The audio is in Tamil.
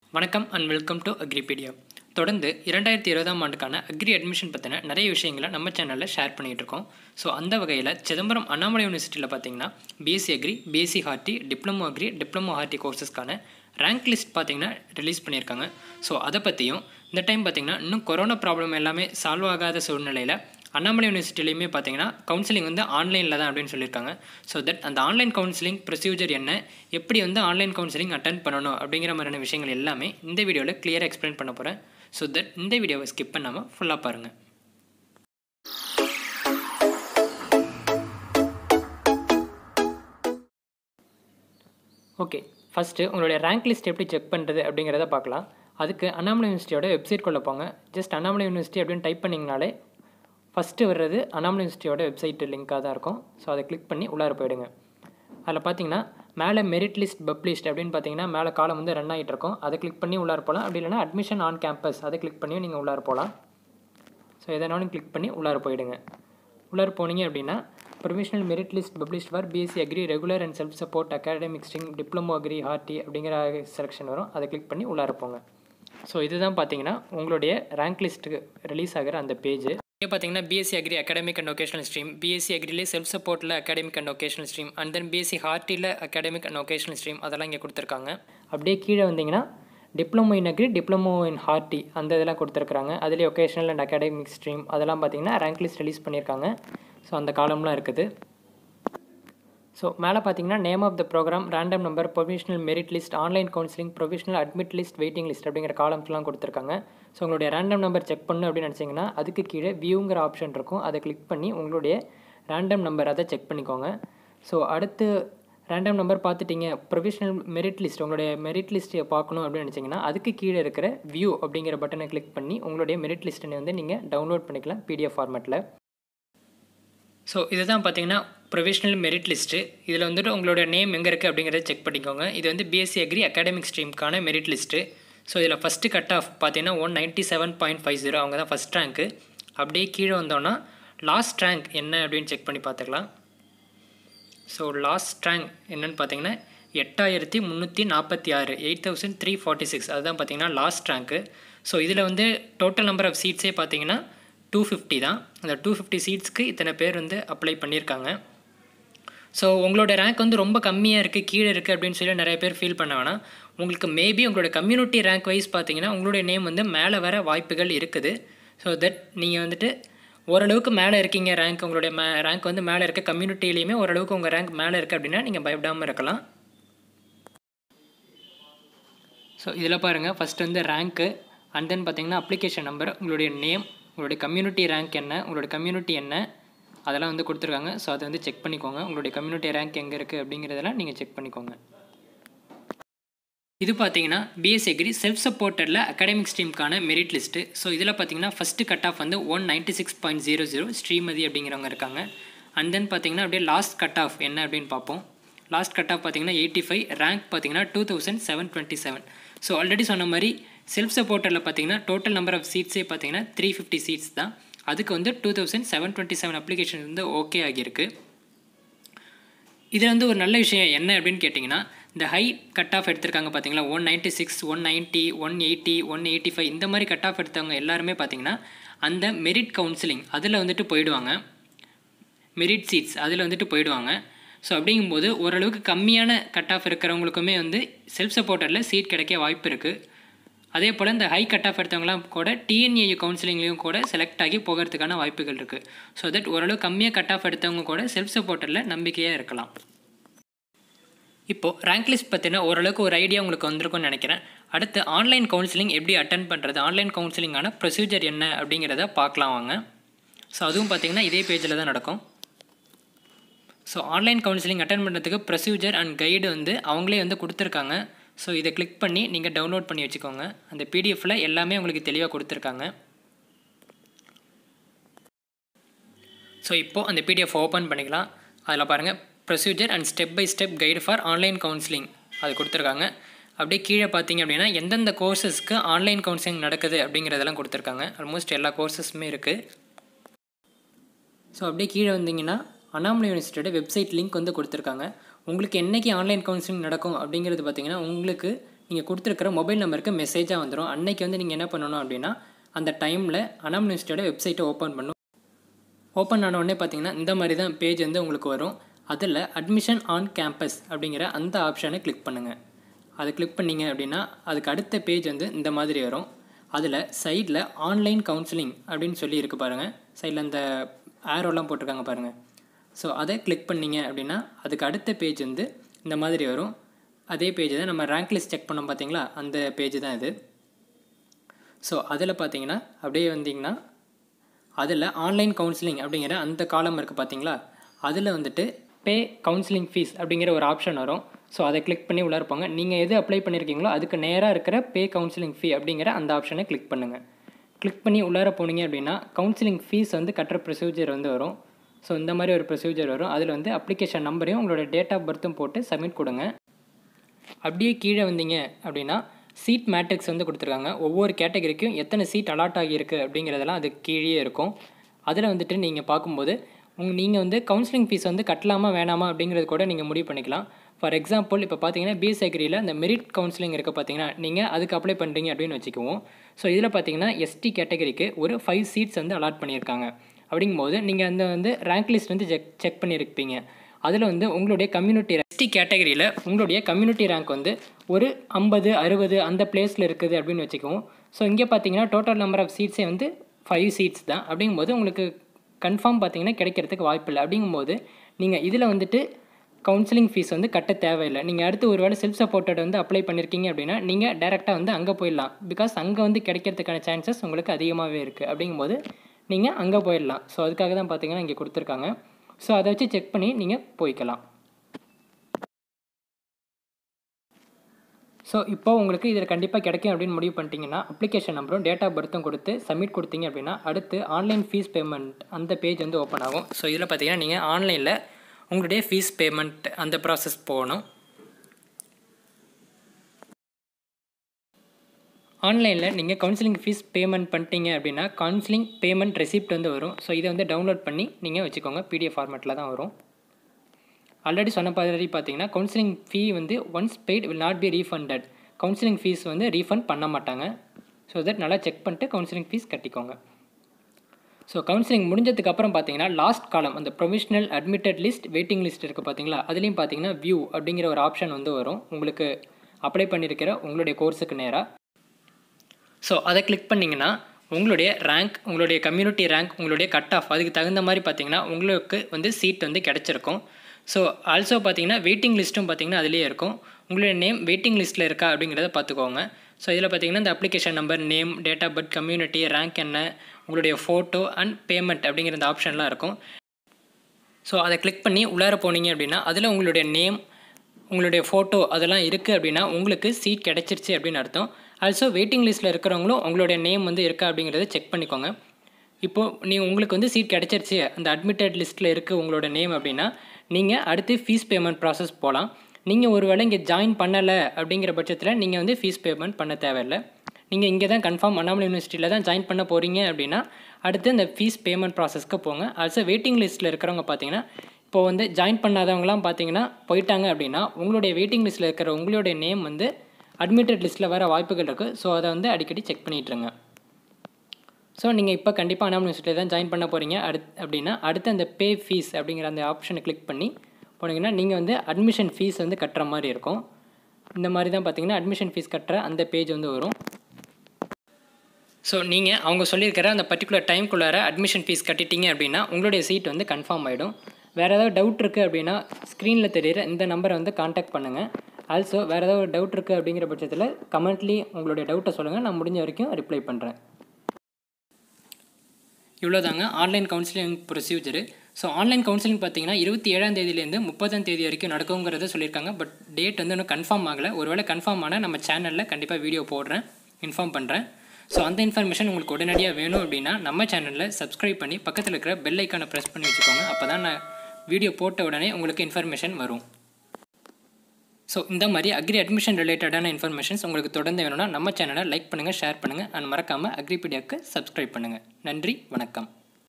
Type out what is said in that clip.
வணக்கம் அண்ட் வெல்கம் டு அக்ரிபீடியா தொடர்ந்து இரண்டாயிரத்தி இருபதாம் ஆண்டுக்கான அக்ரி அட்மிஷன் பற்றின நிறைய விஷயங்களை நம்ம சேனலில் ஷேர் பண்ணிகிட்டு இருக்கோம் ஸோ அந்த வகையில் சிதம்பரம் அண்ணாமலை யூனிவர்சிட்டியில் பார்த்தீங்கன்னா BSc agri BSc horti diploma agri diploma horti கோர்சஸ்க்கான ரேங்க் லிஸ்ட் பார்த்தீங்கன்னா ரிலீஸ் பண்ணியிருக்காங்க ஸோ அதை பற்றியும் இந்த டைம் பார்த்தீங்கன்னா இன்னும் கொரோனா ப்ராப்ளம் எல்லாமே சால்வ் ஆகாத சூழ்நிலையில் அண்ணாமலை யூனிவர்சிட்டிலையுமே பார்த்தீங்கன்னா கவுன்சிலிங் வந்து ஆன்லைனில் தான் அப்படின்னு சொல்லியிருக்காங்க ஸோ தட் அந்த ஆன்லைன் கவுன்சிலிங் ப்ரொசீஜர் என்ன எப்படி வந்து ஆன்லைன் கவுன்சிலிங் அட்டன் பண்ணணும் அப்படிங்கிற மாதிரியான விஷயங்கள் எல்லாமே இந்த வீடியோவில் கிளியராக எக்ஸ்பிளைன் பண்ண போகிறேன் ஸோ தட் இந்த வீடியோவை ஸ்கிப் பண்ணாமல் ஃபுல்லாக பாருங்கள் ஓகே ஃபஸ்ட்டு உங்களுடைய ரேங்க் லிஸ்ட் எப்படி செக் பண்ணுறது அப்படிங்கிறத பார்க்கலாம் அதுக்கு அண்ணாமலை யூனிவர்சிட்டியோட வெப்சைட் கொள்ள போங்க ஜஸ்ட் அண்ணாமலை யூனிவர்சிட்டி அப்படின்னு டைப் பண்ணிங்கனாலே ஃபஸ்ட்டு வர்றது அண்ணாமலை யூனிவர்சிட்டியோட வெப்சைட் லிங்காக தான் இருக்கும் ஸோ அதை கிளிக் பண்ணி உள்ளார போயிடுங்க அதில் பார்த்தீங்கன்னா மேலே மெரிட் லிஸ்ட் பப்ளிஷ்ட் அப்படின்னு பார்த்தீங்கன்னா மேலே காலம் வந்து ரன் ஆகிட்டு இருக்கும் அதை கிளிக் பண்ணி உள்ளார போகலாம் அப்படி இல்லைனா அட்மிஷன் ஆன் கேம்பஸ் அதை கிளிக் பண்ணி நீங்கள் உள்ளார போகலாம் ஸோ எதனாலும் கிளிக் பண்ணி உள்ளார போயிடுங்க உள்ளார போனீங்க அப்படின்னா provisional merit list published for BSc agri regular and self support academic stream diploma agri horti அப்படிங்கிற செலெக்ஷன் வரும் அதை கிளிக் பண்ணி உள்ளார போங்க ஸோ இதுதான் பார்த்தீங்கன்னா உங்களுடைய ரேங்க் லிஸ்ட்டுக்கு ரிலீஸ் ஆகிற அந்த பேஜ் இங்கே பார்த்தீங்கன்னா BSc agri academic and vocational stream BSc அக்ரிலே செல்ஃப் சப்போர்ட்டில் academic and vocational stream and then BSc ஹார்ட்டியில் அகாடமிக் அண்ட் ஒகேஷனல் ஸ்ட்ரீம் அதெல்லாம் இங்கே கொடுத்துருக்காங்க அப்படியே கீழே வந்தீங்கன்னா diploma in agri diploma in horti அந்த இதெல்லாம் கொடுத்துருக்காங்க அதுலேயே ஒகேஷனல் அண்ட் அகாடமிக் ஸ்ட்ரீம் அதெல்லாம் பார்த்தீங்கன்னா ரேங்க் லிஸ்ட் ரிலீஸ் பண்ணியிருக்காங்க ஸோ அந்த காலம்லாம் இருக்குது ஸோ மேலே பார்த்தீங்கன்னா name of the programme random number provisional merit list online counselling provisional admit list waiting list அப்படிங்கிற காலம்ஸ்லாம் கொடுத்துருக்காங்க ஸோ உங்களுடைய ரேண்டம் நம்பர் செக் பண்ணு அப்படின்னு நினச்சிங்கன்னா அதுக்கு கீழே வியூங்கிற ஆப்ஷன் இருக்கும் அதை கிளிக் பண்ணி உங்களுடைய ரேண்டம் நம்பர் அதை செக் பண்ணிக்கோங்க ஸோ அடுத்து ரேண்டம் நம்பர் பார்த்துட்டிங்க ப்ரொவிஷனல் மெரிட் லிஸ்ட் உங்களுடைய மெரிட் லிஸ்ட்டை பார்க்கணும் அப்படின்னு நினச்சிங்கன்னா அதுக்கு கீழே இருக்கிற வியூ அப்படிங்கிற பட்டனை கிளிக் பண்ணி உங்களுடைய மெரிட் லிஸ்ட்டை வந்து நீங்கள் டவுன்லோட் பண்ணிக்கலாம் பிடிஎஃப் ஃபார்மேட்டில் ஸோ இதுதான் பார்த்தீங்கன்னா ப்ரொவிஷனல் மெரிட் லிஸ்ட்டு இதில் வந்துட்டு உங்களோட நேம் எங்கே இருக்குது அப்படிங்கிறத செக் பண்ணிக்கோங்க இது வந்து பிஎஸ்சி அக்ரி அகாடமிக் ஸ்ட்ரீமுக்கான மெரிட் லிஸ்ட்டு ஸோ இதில் ஃபஸ்ட்டு கட் ஆஃப் பார்த்தீங்கன்னா one ninety seven point five zero அவங்க தான் ஃபஸ்ட் ரேங்க்கு அப்படியே கீழே வந்தோன்னா லாஸ்ட் ரேங்க் என்ன அப்படின்னு செக் பண்ணி பார்த்துக்கலாம் ஸோ லாஸ்ட் ரேங்க் என்னென்னு பார்த்தீங்கன்னா எட்டாயிரத்தி முந்நூற்றி நாற்பத்தி ஆறு eight thousand three forty six அதுதான் பார்த்தீங்கன்னா லாஸ்ட் ரேங்க்கு ஸோ இதில் வந்து டோட்டல் நம்பர் ஆஃப் சீட்ஸே பார்த்தீங்கன்னா டூ ஃபிஃப்டி தான் அந்த டூ ஃபிஃப்டி சீட்ஸ்க்கு இத்தனை பேர் வந்து அப்ளை பண்ணியிருக்காங்க ஸோ உங்களோட ரேங்க் வந்து ரொம்ப கம்மியாக இருக்குது கீழே இருக்குது அப்படின்னு சொல்லி நிறைய பேர் ஃபீல் பண்ண வேணாம் உங்களுக்கு மேபி உங்களோட கம்யூனிட்டி ரேங்க் வைஸ் பார்த்தீங்கன்னா உங்களுடைய நேம் வந்து மேலே வர வாய்ப்புகள் இருக்குது ஸோ தட் நீங்கள் வந்துட்டு ஓரளவுக்கு மேலே இருக்கீங்க ரேங்க் உங்களுடைய மே ரேங்க் வந்து மேலே இருக்க கம்யூனிட்டிலையுமே ஓரளவுக்கு உங்கள் ரேங்க் மேலே இருக்குது அப்படின்னா நீங்கள் பயப்படாமல் இருக்கலாம் ஸோ இதில் பாருங்கள் ஃபஸ்ட் வந்து ரேங்க்கு அண்ட் தென் பார்த்தீங்கன்னா அப்ளிகேஷன் நம்பர் உங்களுடைய நேம் உங்களுடைய கம்யூனிட்டி ரேங்க் என்ன உங்களுடைய கம்யூனிட்டி என்ன அதெல்லாம் வந்து கொடுத்துருக்காங்க ஸோ அதை வந்து செக் பண்ணிக்கோங்க உங்களுடைய கம்யூனிட்டி ரேங்க் எங்கே இருக்குது அப்படிங்கிறதெல்லாம் நீங்கள் செக் பண்ணிக்கோங்க இது பார்த்தீங்கன்னா பிஎஸ்சி அக்ரி செல்ஃப் சப்போர்ட்டரில் அகாடமிக் ஸ்ட்ரீமுக்கான மெரிட் லிஸ்ட்டு ஸோ இதில் பார்த்தீங்கன்னா ஃபஸ்ட்டு கட் ஆஃப் வந்து one ninety six point zero zero Srimathi அப்படிங்கிறவங்க இருக்காங்க அண்ட் தென் பார்த்தீங்கன்னா அப்படியே லாஸ்ட் கட் ஆஃப் என்ன அப்படின்னு பார்ப்போம் லாஸ்ட் கட் ஆஃப் பார்த்தீங்கன்னா எயிட்டி ஃபைவ் ரேங்க் பார்த்தீங்கன்னா two thousand seven twenty seven so already சொன்ன மாதிரி செல்ஃப் சப்போர்ட்டரில் பார்த்தீங்கன்னா டோட்டல் நம்பர் ஆஃப் சீட்ஸே பார்த்தீங்கன்னா த்ரீ ஃபிஃப்டி சீட்ஸ் தான் அதுக்கு வந்து two thousand seven twenty seven application வந்து ஓகே ஆகியிருக்கு இதில் வந்து ஒரு நல்ல விஷயம் என்ன அப்படின்னு கேட்டிங்கன்னா இந்த ஹை கட் ஆஃப் எடுத்திருக்காங்க பார்த்தீங்களா one ninety six one ninety one eighty one eighty five இந்த மாதிரி கட் ஆஃப் எடுத்தவங்க எல்லாருமே பார்த்தீங்கன்னா அந்த மெரிட் கவுன்சிலிங் அதில் வந்துட்டு போயிடுவாங்க மெரிட் சீட்ஸ் அதில் வந்துட்டு போயிடுவாங்க ஸோ அப்படிங்கும்போது ஓரளவுக்கு கம்மியான கட் ஆஃப் இருக்கிறவங்களுக்குமே வந்து செல்ஃப் சப்போர்ட்டரில் சீட் கிடைக்க வாய்ப்பு இருக்குது அதே போல் இந்த ஹை கட் ஆஃப் எடுத்தவங்களாம் கூட டிஎன்ஏ கவுன்சிலிங்லேயும் கூட செலக்ட் ஆகி போகிறதுக்கான வாய்ப்புகள் இருக்குது ஸோ தட் ஓரளவு கம்மியாக கட் ஆஃப் எடுத்தவங்க கூட செல்ஃப் சப்போர்ட்டரில் நம்பிக்கையாக இருக்கலாம் இப்போது ரேங்க் லிஸ்ட் பற்றின ஓரளவுக்கு ஒரு ஐடியா உங்களுக்கு வந்திருக்கும்னு நினைக்கிறேன் அடுத்து ஆன்லைன் கவுன்சிலிங் எப்படி அட்டன் பண்ணுறது ஆன்லைன் கவுன்சிலிங்கான ப்ரொசீஜர் என்ன அப்படிங்கிறத பார்க்கலாம் வாங்க ஸோ அதுவும் பார்த்திங்கன்னா இதே பேஜில் தான் நடக்கும் ஸோ ஆன்லைன் கவுன்சிலிங் அட்டன் பண்ணுறதுக்கு ப்ரொசீஜர் அண்ட் கைடு வந்து அவங்களே வந்து கொடுத்துருக்காங்க ஸோ இதை கிளிக் பண்ணி நீங்கள் டவுன்லோட் பண்ணி வச்சுக்கோங்க அந்த பிடிஎஃப்பில் எல்லாமே உங்களுக்கு தெளிவாக கொடுத்துருக்காங்க ஸோ இப்போது அந்த பிடிஎஃப் ஓப்பன் பண்ணிக்கலாம் அதில் பாருங்கள் procedure and step by step guide for online counselling அது கொடுத்துருக்காங்க அப்படியே கீழே பார்த்தீங்க அப்படின்னா எந்தெந்த கோர்சஸ்க்கு ஆன்லைன் கவுன்சிலிங் நடக்குது அப்படிங்கிறதெல்லாம் கொடுத்துருக்காங்க ஆல்மோஸ்ட் எல்லா கோர்சஸுமே இருக்குது ஸோ அப்படியே கீழே வந்தீங்கன்னா அண்ணாமலை யூனிவர்சிட்டியோட வெப்சைட் லிங்க் வந்து கொடுத்துருக்காங்க உங்களுக்கு என்றைக்கு ஆன்லைன் கவுன்சிலிங் நடக்கும் அப்படிங்கிறது பார்த்தீங்கன்னா உங்களுக்கு நீங்கள் கொடுத்துருக்கிற மொபைல் நம்பருக்கு மெசேஜாக வந்துடும் அன்னைக்கு வந்து நீங்கள் என்ன பண்ணணும் அப்படின்னா அந்த டைமில் அனாம் யூனிவர்சிட்டியோட வெப்சைட்டை ஓப்பன் பண்ணும் ஓப்பன் ஆன உடனே பார்த்தீங்கன்னா இந்த மாதிரி தான் பேஜ் வந்து உங்களுக்கு வரும் அதில் அட்மிஷன் ஆன் கேம்பஸ் அப்படிங்கிற அந்த ஆப்ஷனை கிளிக் பண்ணுங்கள் அதை கிளிக் பண்ணிங்க அப்படின்னா அதுக்கு அடுத்த பேஜ் வந்து இந்த மாதிரி வரும் அதில் சைடில் ஆன்லைன் கவுன்சிலிங் அப்படின்னு சொல்லி இருக்கு பாருங்கள் சைடில் அந்த ஆரோலாம் போட்டிருக்காங்க பாருங்கள் ஸோ அதை கிளிக் பண்ணிங்க அப்படின்னா அதுக்கு அடுத்த பேஜ் வந்து இந்த மாதிரி வரும் அதே பேஜ் தான் நம்ம ரேங்க் லிஸ்ட் செக் பண்ணோம் பார்த்தீங்களா அந்த பேஜ் தான் இது ஸோ அதில் பார்த்தீங்கன்னா அப்படியே வந்தீங்கன்னா அதில் ஆன்லைன் கவுன்சிலிங் அப்படிங்கிற அந்த காலம் இருக்குது பார்த்தீங்களா அதில் வந்துட்டு பே கவுன்சிலிங் ஃபீஸ் அப்படிங்கிற ஒரு ஆப்ஷன் வரும் ஸோ அதை கிளிக் பண்ணி உள்ளே இருப்பாங்க நீங்கள் எது அப்ளை பண்ணியிருக்கீங்களோ அதுக்கு நேராக இருக்கிற பே கவுன்சிலிங் ஃபீ அப்படிங்கிற அந்த ஆப்ஷனை கிளிக் பண்ணுங்கள் கிளிக் பண்ணி உள்ளார போனீங்க அப்படின்னா கவுன்சிலிங் ஃபீஸ் வந்து கட்டுற ப்ரொசீஜர் வந்து வரும் ஸோ இந்த மாதிரி ஒரு ப்ரொசீஜர் வரும் அதில் வந்து அப்ளிகேஷன் நம்பரையும் உங்களோட டேட் ஆஃப் பர்த்தும் போட்டு சப்மிட் கொடுங்க அப்படியே கீழே வந்தீங்க அப்படின்னா சீட் மேட்ரிக்ஸ் வந்து கொடுத்துருக்காங்க ஒவ்வொரு கேட்டகரிக்கும் எத்தனை சீட் அலாட் ஆகியிருக்கு அப்படிங்கிறதெல்லாம் அது கீழே இருக்கும் அதில் வந்துட்டு நீங்கள் பார்க்கும்போது உங்க நீங்கள் வந்து கவுன்சிலிங் ஃபீஸ் வந்து கட்டலாமா வேணாமா அப்படிங்கிறது கூட நீங்கள் முடிவு பண்ணிக்கலாம் ஃபார் எக்ஸாம்பிள் இப்போ பார்த்தீங்கன்னா பிஎஸ் அக்ரியில் அந்த மெரிட் கவுன்சிலிங் இருக்க பார்த்தீங்கன்னா நீங்கள் அதுக்கு அப்ளை பண்ணுறீங்க அப்படின்னு வச்சுக்குவோம் ஸோ இதில் பார்த்தீங்கன்னா எஸ்டி கேட்டகரிக்கு ஒரு ஃபைவ் சீட்ஸ் வந்து அலாட் பண்ணியிருக்காங்க அப்படிங்கும்போது நீங்கள் அந்த வந்து ரேங்க் லிஸ்ட் வந்து செக் செக் பண்ணியிருப்பீங்க அதில் வந்து உங்களுடைய கம்யூனிட்டி எஸ்டி கேட்டகரியில் உங்களுடைய கம்யூனிட்டி ரேங்க் வந்து ஒரு ஐம்பது அறுபது அந்த பிளேஸில் இருக்குது அப்படின்னு வச்சுக்குவோம் ஸோ இங்கே பார்த்தீங்கன்னா டோட்டல் நம்பர் ஆஃப் சீட்ஸே வந்து ஃபைவ் சீட்ஸ் தான் அப்படிங்கும்போது உங்களுக்கு கன்ஃபார்ம் பார்த்தீங்கன்னா கிடைக்கிறதுக்கு வாய்ப்பு இல்லை அப்படிங்கும்போது நீங்கள் இதில் வந்துட்டு கவுன்சிலிங் ஃபீஸ் வந்து கட்ட தேவையில்லை நீங்கள் அடுத்து ஒரு வேளை செல்ஃப் சப்போர்ட்டட் வந்து அப்ளை பண்ணியிருக்கீங்க அப்படின்னா நீங்கள் டேரெக்டாக வந்து அங்கே போயிடலாம் பிகாஸ் அங்கே வந்து கிடைக்கிறதுக்கான சான்சஸ் உங்களுக்கு அதிகமாகவே இருக்குது அப்படிங்கும்போது நீங்கள் அங்கே போயிடலாம் ஸோ அதுக்காக தான் பார்த்தீங்கன்னா இங்கே கொடுத்துருக்காங்க ஸோ அதை வச்சு செக் பண்ணி நீங்கள் போய்க்கலாம் ஸோ இப்போ உங்களுக்கு இதில் கண்டிப்பாக கிடைக்கும் அப்படின்னு முடிவு பண்ணிட்டீங்கன்னா அப்ளிகேஷன் நம்பரும் டேட் ஆஃப் பர்த்தும் கொடுத்து சப்மிட் கொடுத்தீங்க அப்படின்னா அடுத்து ஆன்லைன் ஃபீஸ் பேமெண்ட் அந்த பேஜ் வந்து ஓப்பன் ஆகும் ஸோ இதில் பார்த்தீங்கன்னா நீங்கள் ஆன்லைனில் உங்களுடைய ஃபீஸ் பேமெண்ட் அந்த ப்ராசஸ் போகணும் ஆன்லைனில் நீங்கள் கவுன்சிலிங் ஃபீஸ் பேமெண்ட் பண்ணிட்டீங்க அப்படின்னா கவுன்சிலிங் பேமெண்ட் ரெசிப்ட் வந்து வரும் ஸோ இதை வந்து டவுன்லோட் பண்ணி நீங்கள் வச்சுக்கோங்க பிடிஎஃப் ஃபார்மேட்டில் தான் வரும் ஆல்ரெடி சொன்ன மாதிரி பார்த்தீங்கன்னா கவுன்சிலிங் ஃபீ வந்து once paid will not be refunded counselling fees வந்து ரீஃபண்ட் பண்ண மாட்டாங்க ஸோ தட் நல்லா செக் பண்ணிட்டு கவுன்சிலிங் ஃபீஸ் கட்டிக்கோங்க ஸோ கவுன்சிலிங் முடிஞ்சதுக்கு அப்புறம் பார்த்தீங்கன்னா லாஸ்ட் காலம் அந்த provisional admitted list waiting list இருக்குது பார்த்தீங்களா அதுலேயும் பார்த்தீங்கன்னா வியூ அப்படிங்கிற ஒரு ஆப்ஷன் வந்து வரும் உங்களுக்கு அப்ளை பண்ணியிருக்கிற உங்களுடைய கோர்ஸுக்கு நேராக ஸோ அதை கிளிக் பண்ணிங்கன்னா உங்களுடைய ரேங்க் உங்களுடைய கம்யூனிட்டி ரேங்க் உங்களுடைய கட் ஆஃப் அதுக்கு தகுந்த மாதிரி பார்த்தீங்கன்னா உங்களுக்கு வந்து சீட் வந்து கிடச்சிருக்கும் ஸோ ஆல்சோ பார்த்தீங்கன்னா வெயிட்டிங் லிஸ்ட்டும் பார்த்தீங்கன்னா அதிலே இருக்கும் உங்களுடைய நேம் வெயிட்டிங் லிஸ்ட்டில் இருக்கா அப்படிங்கிறத பார்த்துக்கோங்க ஸோ இதில் பார்த்தீங்கன்னா இந்த application number name date of birth community rank என்ன உங்களுடைய ஃபோட்டோ அண்ட் பேமெண்ட் அப்படிங்கிற இந்த ஆப்ஷன்லாம் இருக்கும் ஸோ அதை கிளிக் பண்ணி உள்ளார போனீங்க அப்படின்னா அதில் உங்களுடைய நேம் உங்களுடைய ஃபோட்டோ அதெல்லாம் இருக்குது அப்படின்னா உங்களுக்கு சீட் கிடச்சிருச்சு அப்படின்னு அர்த்தம் ஆல்சோ வெயிட்டிங் லிஸ்ட்டில் இருக்கிறவங்களும் உங்களுடைய நேம் வந்து இருக்கா அப்படிங்கிறத செக் பண்ணிக்கோங்க இப்போது நீ உங்களுக்கு வந்து சீட் கிடச்சிருச்சு அந்த அட்மிட்டட் லிஸ்ட்டில் இருக்குது உங்களோட நேம் அப்படின்னா நீங்கள் அடுத்து ஃபீஸ் பேமெண்ட் ப்ராசஸ் போகலாம் நீங்கள் ஒரு வேளை இங்கே ஜாயின் பண்ணலை அப்படிங்கிற பட்சத்தில் நீங்கள் வந்து ஃபீஸ் பேமெண்ட் பண்ண தேவையில்லை நீங்கள் இங்கே தான் கன்ஃபார்ம் அண்ணாமலை யூனிவர்சிட்டியில் தான் ஜாயின் பண்ண போகிறீங்க அப்படின்னா அடுத்து இந்த ஃபீஸ் பேமெண்ட் ப்ராசஸ்க்கு போங்க ஆல்சோ வெயிட்டிங் லிஸ்ட்டில் இருக்கிறவங்க பார்த்தீங்கன்னா இப்போ வந்து ஜாயின் பண்ணாதவங்களாம் பார்த்தீங்கன்னா போயிட்டாங்க அப்படின்னா உங்களுடைய வெயிட்டிங் லிஸ்ட்டில் இருக்கிற உங்களுடைய நேம் வந்து அட்மிட்டட் லிஸ்ட்டில் வர வாய்ப்புகள் இருக்குது ஸோ அதை வந்து அடிக்கடி செக் பண்ணிகிட்ருங்க ஸோ நீங்கள் இப்போ கண்டிப்பாக அண்ணாமலை யூனிவர்சிட்டியில் தான் ஜாயின் பண்ண போகிறீங்க அடுத் அப்படின்னா அடுத்து அந்த பே ஃபீஸ் அப்படிங்கிற அந்த ஆப்ஷனை கிளிக் பண்ணி போனீங்கன்னா நீங்கள் வந்து அட்மிஷன் ஃபீஸ் வந்து கட்டுற மாதிரி இருக்கும் இந்த மாதிரி தான் பார்த்தீங்கன்னா அட்மிஷன் ஃபீஸ் கட்டுற அந்த பேஜ் வந்து வரும் ஸோ நீங்கள் அவங்க சொல்லியிருக்கிற அந்த பர்டிகுலர் டைம்குள்ளார அட்மிஷன் ஃபீஸ் கட்டிட்டீங்க அப்படின்னா உங்களுடைய சீட் வந்து கன்ஃபார்ம் ஆகிடும் வேறு ஏதாவது டவுட் இருக்குது அப்படின்னா ஸ்க்ரீனில் தெரியிற இந்த நம்பரை வந்து காண்டாக்ட் பண்ணுங்கள் ஆல்சோ வேறு ஏதாவது ஒரு டவுட் இருக்குது அப்படிங்கிற பட்சத்தில் கமெண்ட்லி உங்களுடைய டவுட்டை சொல்லுங்கள் நான் முடிஞ்ச வரைக்கும் ரிப்ளை பண்ணுறேன் இவ்வளோதாங்க online counselling procedure so online counselling பார்த்தீங்கன்னா இருபத்தி ஏழாம் தேதியிலேருந்து முப்பதாம் தேதி வரைக்கும் நடக்குங்கிறத சொல்லியிருக்காங்க பட் டேட் வந்து இன்னும் கன்ஃபார்ம் ஆகலை ஒருவேளை கன்ஃபார்ம் ஆனால் நம்ம சேனலில் கண்டிப்பாக வீடியோ போடுறேன் இன்ஃபார்ம் பண்ணுறேன் ஸோ அந்த இன்ஃபர்மேஷன் உங்களுக்கு உடனடியாக வேணும் அப்படின்னா நம்ம சேனலில் சப்ஸ்கிரைப் பண்ணி பக்கத்தில் இருக்கிற பெல் ஐக்கானை ப்ரெஸ் பண்ணி வச்சுக்கோங்க அப்போ தான் நான் வீடியோ போட்ட உடனே உங்களுக்கு இன்ஃபர்மேஷன் வரும் ஸோ இந்த மாதிரி அக்ரி அட்மிஷன் ரிலேட்டடான இன்ஃபர்மேஷன்ஸ் உங்களுக்கு தொடர்ந்து வேணும்னா நம்ம சேனலை லைக் பண்ணுங்கள் ஷேர் பண்ணுங்கள் அண்ட் மறக்காமல் அக்ரிபீடியாவுக்கு சப்ஸ்கிரைப் பண்ணுங்கள் நன்றி வணக்கம்